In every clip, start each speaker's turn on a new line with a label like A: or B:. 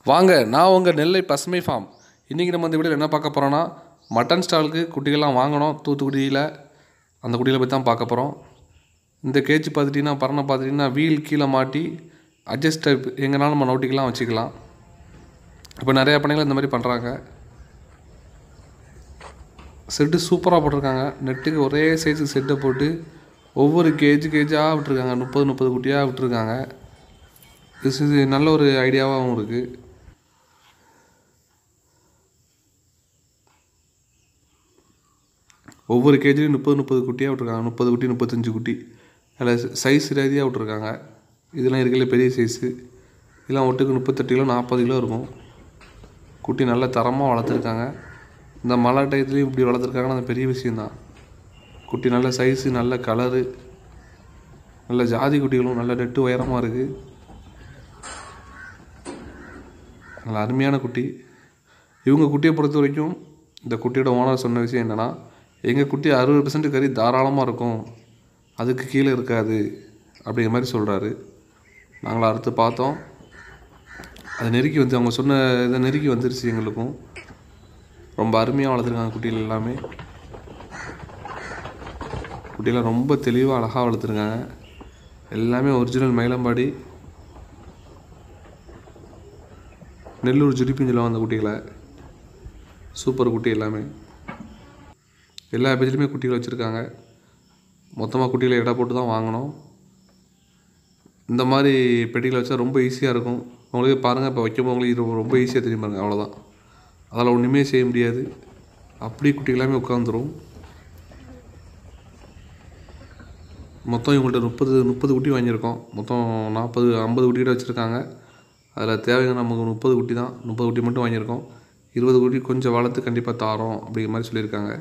A: வாங்க நான் உங்கள் நெல்லை பசுமை ஃபார்ம் இன்றைக்கி நம்ம இந்த வீடியோவில் என்ன பார்க்க போகிறோன்னா மட்டன் ஸ்டாலுக்கு குட்டிகள்லாம் வாங்கணும் தூத்துக்குடியில் அந்த குட்டிகளை பற்றி தான் பார்க்க போகிறோம் இந்த கேஜ் பார்த்துட்டிங்கன்னா பறனை பார்த்துட்டிங்கன்னா வீல் கீழே மாட்டி அட்ஜஸ்ட் டைப் எங்கேனாலும் நம்ம நோட்டிக்கலாம் வச்சுக்கலாம் இப்போ நிறையா பண்ணைகள் இந்த மாதிரி பண்ணுறாங்க செட்டு சூப்பராக போட்டிருக்காங்க நெட்டுக்கு ஒரே சைஸுக்கு செட்டை போட்டு ஒவ்வொரு கேஜ் கேஜாக விட்டுருக்காங்க முப்பது முப்பது குட்டியாக விட்டுருக்காங்க இது இது நல்ல ஒரு ஐடியாவாகவும் இருக்குது ஒவ்வொரு கேஜிலையும் முப்பது முப்பது குட்டியாக விட்ருக்காங்க முப்பது குட்டி முப்பத்தஞ்சு குட்டி அதில் சைஸ் ரீதியாக விட்ருக்காங்க இதெல்லாம் இருக்கல பெரிய சைஸு இதெல்லாம் ஒட்டுக்கு முப்பத்தெட்டு கிலோ நாற்பது கிலோ இருக்கும் குட்டி நல்ல தரமாக வளர்த்துருக்காங்க இந்த மழை டயத்துலேயும் இப்படி வளர்த்துருக்காங்கன்னா அது பெரிய விஷயந்தான் குட்டி நல்ல சைஸு நல்ல கலரு நல்ல ஜாதி குட்டிகளும் நல்ல நெட்டு உயரமாக இருக்குது நல்ல அருமையான குட்டி இவங்க குட்டியை பொறுத்த வரைக்கும் இந்த குட்டியோட ஓனர் சொன்ன விஷயம் என்னென்னா எங்கள் குட்டி அறுபது பெர்சன்ட் கறி தாராளமாக இருக்கும் அதுக்கு கீழே இருக்காது அப்படிங்கிற மாதிரி சொல்கிறாரு நாங்கள் அறுத்து பார்த்தோம் அது நெருக்கி வந்து அவங்க சொன்ன இதை நெருக்கி வந்துருச்சு எங்களுக்கும் ரொம்ப அருமையாக வளர்த்துருக்காங்க குட்டிகள் எல்லாமே குட்டியெல்லாம் ரொம்ப தெளிவாக அழகாக வளர்த்துருக்காங்க எல்லாமே ஒரிஜினல் மயிலம்பாடி நெல்லூர் ஜுடிப்பின்னு சொல்லுவாங்க அந்த குட்டிகளை சூப்பர் குட்டி எல்லாமே எல்லா பேஜ்லையுமே குட்டிகள் வச்சுருக்காங்க மொத்தமாக குட்டிகளை எடை போட்டு தான் வாங்கணும் இந்த மாதிரி பெட்டிகளை வச்சா ரொம்ப ஈஸியாக இருக்கும் உங்களுக்கு பாருங்கள் இப்போ வைக்கும் உங்களுக்கு இது ரொம்ப ஈஸியாக தெரியும் பாருங்க அவ்வளோதான் அதில் ஒன்றுமே செய்ய முடியாது அப்படி குட்டி எல்லாமே உட்காந்துரும் மொத்தம் இவங்கள்ட்ட முப்பது முப்பது குட்டி வாங்கியிருக்கோம் மொத்தம் நாற்பது ஐம்பது குட்டிகிட்ட வச்சுருக்காங்க அதில் தேவையான நமக்கு முப்பது குட்டி தான் முப்பது குட்டி மட்டும் வாங்கியிருக்கோம் இருபது குட்டி கொஞ்சம் வளர்த்து கண்டிப்பாக தாரோம் அப்படிங்கிற மாதிரி சொல்லியிருக்காங்க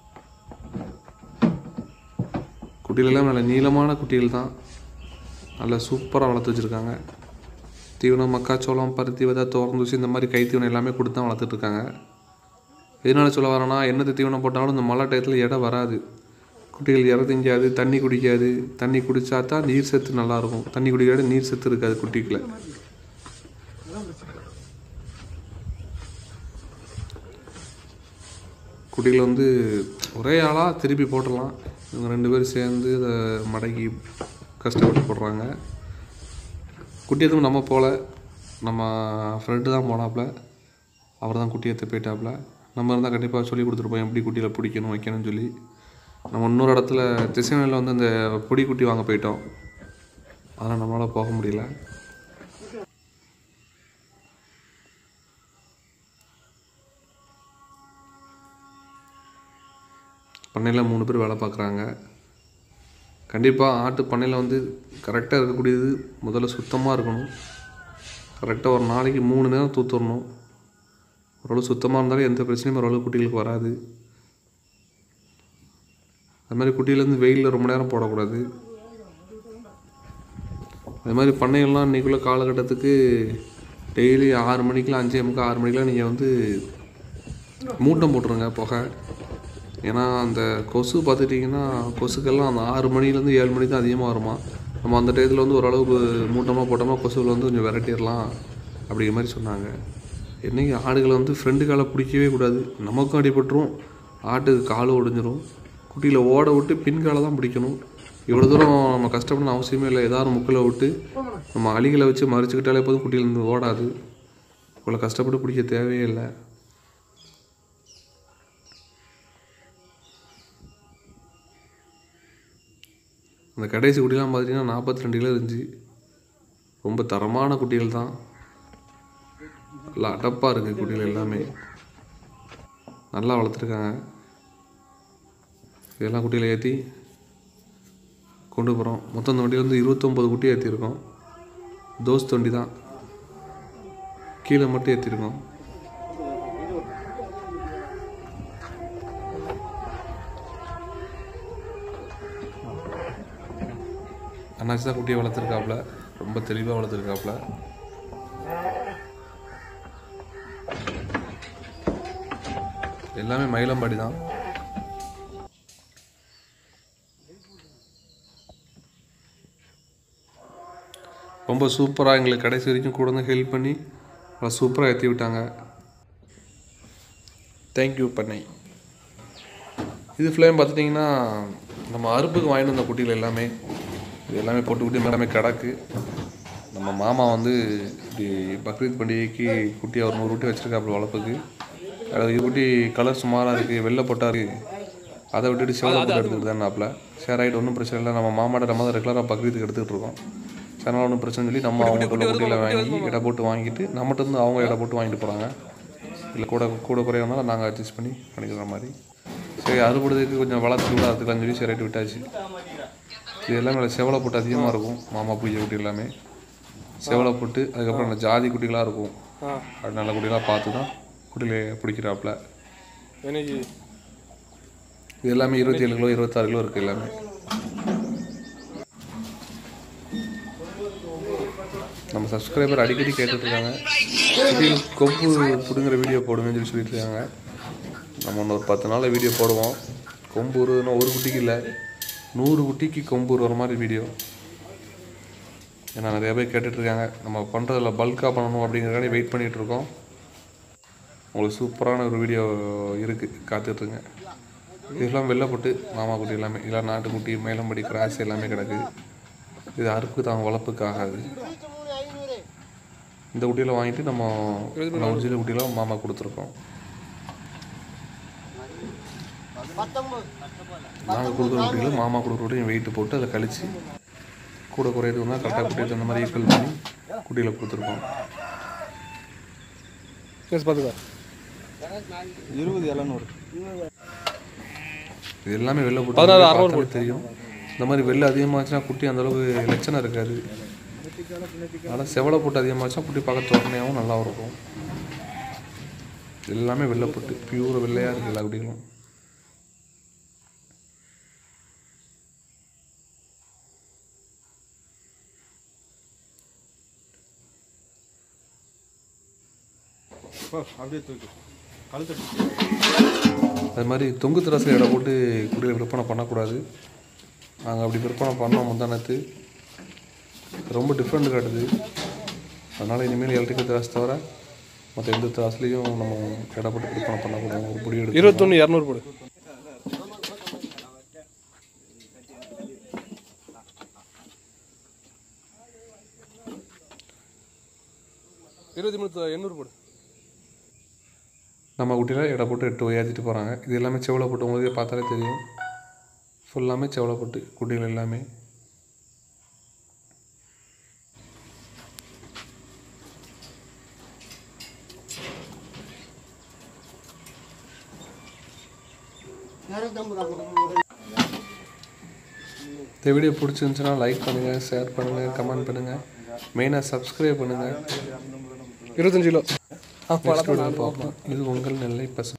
A: குட்டிகள் எல்லாம் நல்ல நீளமான குட்டிகள் தான் நல்லா சூப்பராக வளர்த்து வச்சுருக்காங்க தீவனம் மக்காச்சோளம் பருத்தி விதை தோரந்தூசி இந்த மாதிரி கை தீவனம் எல்லாமே கொடுத்து தான் வளர்த்துட்ருக்காங்க எதனால சொல்ல வரேன்னா என்னது தீவனம் போட்டாலும் இந்த மழை டயத்தில் எடை வராது குட்டிகள் இற திங்காது தண்ணி குடிக்காது தண்ணி குடித்தா தான் நீர் சத்து நல்லாயிருக்கும் தண்ணி குடிக்காது நீர் சத்து இருக்காது குட்டிகளை குட்டிகள் வந்து ஒரே ஆளாக திருப்பி போட்டுடலாம் இவங்க ரெண்டு பேரும் சேர்ந்து இதை மடக்கி கஷ்டப்பட்டு போடுறாங்க குட்டி எதுவும் நம்ம போகல நம்ம ஃப்ரெண்டு தான் போனாப்புல அவர் தான் குட்டி எடுத்து போயிட்டாப்புல நம்ம இருந்தால் கண்டிப்பாக சொல்லி கொடுத்துருப்போம் எப்படி குட்டியில் பிடிக்கணும் வைக்கணும்னு சொல்லி நம்ம இன்னொரு இடத்துல திசைநிலையில் வந்து அந்த பொடி குட்டி வாங்க போயிட்டோம் அதனால் நம்மளால் போக முடியல பண்ணையில் மூணு பேர் வேலை பார்க்குறாங்க கண்டிப்பாக ஆட்டு பண்ணையில் வந்து கரெக்டாக இருக்கக்கூடியது முதல்ல சுத்தமாக இருக்கணும் கரெக்டாக ஒரு நாளைக்கு மூணு நேரம் தூத்துடணும் ஓரளவு சுத்தமாக இருந்தாலும் எந்த பிரச்சனையும் ஓரளவு குட்டிகளுக்கு வராது அது மாதிரி குட்டியிலேருந்து வெயிலில் ரொம்ப நேரம் போடக்கூடாது அது மாதிரி பண்ணையெல்லாம் இன்றைக்குள்ள காலகட்டத்துக்கு டெய்லி ஆறு மணிக்கெலாம் அஞ்சே முக்கால் ஆறு மணிக்கெலாம் நீங்கள் வந்து மூட்டம் போட்டுருங்க புகை ஏன்னா அந்த கொசு பார்த்துட்டிங்கன்னா கொசுக்கெல்லாம் அந்த ஆறு மணிலேருந்து ஏழு மணி தான் அதிகமாக வருமா நம்ம அந்த டயத்தில் வந்து ஓரளவுக்கு மூட்டமாக போட்டோம்னா கொசுவில் வந்து கொஞ்சம் விரட்டிடலாம் அப்படிங்கிற மாதிரி சொன்னாங்க என்னைக்கு ஆடுகளை வந்து ஃப்ரெண்டு காலை பிடிக்கவே கூடாது நமக்கும் அடிபட்டுரும் ஆட்டுக்கு கால் ஒடிஞ்சிரும் குட்டியில் ஓட விட்டு பின் காலை தான் பிடிக்கணும் இவ்வளோ தூரம் நம்ம கஷ்டப்படணும் அவசியமே இல்லை ஏதாவது முக்கில் விட்டு நம்ம அலிகளை வச்சு மறிச்சுக்கிட்டாலே போதும் குட்டியிலேருந்து ஓடாது இவ்வளோ கஷ்டப்பட்டு பிடிக்க தேவையே இல்லை அந்த கடைசி குட்டிலாம் பார்த்தீங்கன்னா நாற்பத்தி ரெண்டு கிலோ இருந்துச்சு ரொம்ப தரமான குட்டிகள் தான் நல்லா அடப்பாக இருக்குது குட்டிகள் எல்லாமே நல்லா வளர்த்துருக்காங்க இதெல்லாம் குட்டியில் ஏற்றி கொண்டு போகிறோம் மொத்தம் இந்த வண்டியில் வந்து இருபத்தொம்போது குட்டி ஏற்றிருக்கோம் தோஸ் தொண்டி தான் கீழே மட்டும் ஏற்றிருக்கோம் அண்ணாச்சி தான் குட்டியை வளர்த்துருக்காப்புல ரொம்ப தெளிவாக வளர்த்துருக்காப்புல எல்லாமே மயிலம்பாடி தான் ரொம்ப சூப்பராக எங்களுக்கு கடைசி வரைக்கும் கூட வந்து ஹெல்ப் பண்ணி நல்லா சூப்பராக ஏற்றி விட்டாங்க தேங்க்யூ பண்ணை இது ஃபுல்லாக பார்த்துட்டிங்கன்னா நம்ம அறுப்புக்கு வாங்கிட்டு வந்த குட்டிகள் எல்லாமே இது எல்லாமே போட்டு குட்டி எல்லாமே கிடக்கு நம்ம மாமா வந்து இப்படி பக்ரீத் பண்டிகைக்கு குட்டி ஒரு நூறு குட்டி வச்சுருக்காப்புல வளர்ப்புக்கு அது இது குட்டி கலர் சுமாராக இருக்குது வெள்ளை பொட்டா இருக்குது அதை விட்டுட்டு சிவலை போட்டு எடுத்துக்கிட்டு தானாப்புல சரி ரைட் ஒன்றும் பிரச்சனை இல்லை நம்ம மாமாட்ட நம்ம தான் ரெகுலராக பக்ரீத்துக்கு எடுத்துக்கிட்டு இருக்கோம் சரி அதனால ஒன்றும் பிரச்சனை சொல்லி நம்ம அவங்க உள்ள குட்டியில் வாங்கி எடை போட்டு வாங்கிட்டு நம்மகிட்ட இருந்து அவங்க எடை போட்டு வாங்கிட்டு போகிறாங்க இல்லை கூட கூட குறையறதுனால நாங்கள் அட்ஜஸ்ட் பண்ணி பண்ணிக்கிற மாதிரி சரி அறுபடுறதுக்கு கொஞ்சம் வளர்த்து விட அதுக்கெல்லாம் சொல்லி சரி ரைட்டு விட்டாச்சு இது எல்லாமே செவலை போட்டு அதிகமாக இருக்கும் மாமா பூஜை குட்டி எல்லாமே செவலை போட்டு அதுக்கப்புறம் அந்த ஜாதி குட்டிகளாக இருக்கும்
B: ஆ
A: அது நல்ல குட்டிகளாக பார்த்து தான் குட்டியில பிடிக்கிறாப்புல
B: எனக்கு
A: இது எல்லாமே இருபத்தி ஏழு கிலோ இருபத்தாறு கிலோ இருக்குது எல்லாமே நம்ம சப்ஸ்கிரைபர் அடிக்கடி கேட்டுட்டு இருக்காங்க குட்டிகள் கொம்பு பிடுங்குற வீடியோ போடுங்கன்னு சொல்லி சொல்லிட்டு இருக்காங்க நம்ம இன்னும் ஒரு பத்து நாளில் வீடியோ போடுவோம் கொம்பு உருவதுன்னா ஒரு குட்டிக்கு இல்லை நூறு குட்டிக்கு கொம்பு உருவற மாதிரி வீடியோ ஏன்னா நிறைய பேர் கேட்டுட்டு இருக்காங்க நம்ம பண்ணுறதில்ல பல்காக பண்ணணும் அப்படிங்கிறக்காண்டி வெயிட் பண்ணிகிட்டு இருக்கோம் உங்களுக்கு சூப்பரான ஒரு வீடியோ இருக்குது காத்துட்ருங்க இதெல்லாம் வெள்ளை போட்டு மாமா குட்டி எல்லாமே இதெல்லாம் நாட்டுக்குட்டி மேலம்படி கிராஸ் எல்லாமே கிடக்கு இது அறுப்புக்கு தான் வளர்ப்புக்கு ஆகாது இந்த குட்டியில் வாங்கிட்டு நம்ம ஒரிஜினல் குட்டியெல்லாம் மாமா கொடுத்துருக்கோம் நாங்கள் கொடுக்குற குட்டியில் மாமா கொடுக்குற குட்டியும் வெயிட்டு போட்டு அதை கழித்து கூட குறையிறது வந்தால் கரெக்டாக குட்டியை தகுந்த மாதிரி ஈக்குவல் பண்ணி குட்டியில் கொடுத்துருக்கோம்
B: கேஸ் பார்த்துக்கோ
C: இருபது எழுநூறு
A: இது எல்லாமே வெளில போட்டு
B: பதினாறு
A: பார்த்தாலே
B: அறுநூறு
A: தெரியும் இந்த மாதிரி வெள்ளை அதிகமாச்சுன்னா குட்டி அந்த அளவுக்கு லட்சணம் இருக்காது அதனால் செவலை போட்டு அதிகமாச்சுன்னா குட்டி பார்க்க தோரணையாகவும் நல்லா இருக்கும் எல்லாமே வெள்ளை போட்டு பியூர் வெள்ளையாக இருக்குது எல்லா குட்டிகளும்
C: அப்படியே தூக்கி கழுத்து
A: அது மாதிரி தொங்கு திராசில் இடம் போட்டு குடியில் விற்பனை பண்ணக்கூடாது நாங்கள் அப்படி விற்பனை பண்ணோம் முந்தானத்து ரொம்ப டிஃப்ரெண்ட் காட்டுது அதனால் இனிமேல் எலக்ட்ரிக்கல் திராஸ் தவிர மற்ற எந்த திராஸ்லேயும் நம்ம இடம் போட்டு விற்பனை பண்ணக்கூடாது ஒரு புடி எடுத்து
B: இருபத்தொன்று இரநூறு போடு இருபத்தி மூணு எண்ணூறு போடு
A: நம்ம குட்டியில் எடை போட்டு எட்டு ஏற்றிட்டு போகிறாங்க இது எல்லாமே செவலை போட்டு உங்களுக்கு பார்த்தாலே தெரியும் ஃபுல்லாமே செவலை போட்டு குட்டிகள் எல்லாமே இந்த வீடியோ பிடிச்சிருந்துச்சுன்னா லைக் பண்ணுங்கள் ஷேர் பண்ணுங்கள் கமெண்ட் பண்ணுங்கள் மெயினாக சப்ஸ்கிரைப் பண்ணுங்கள்
B: இருபத்தஞ்சு கிலோ
A: Next video ல பார்ப்போம். இது உங்கள் நெல்லை பசு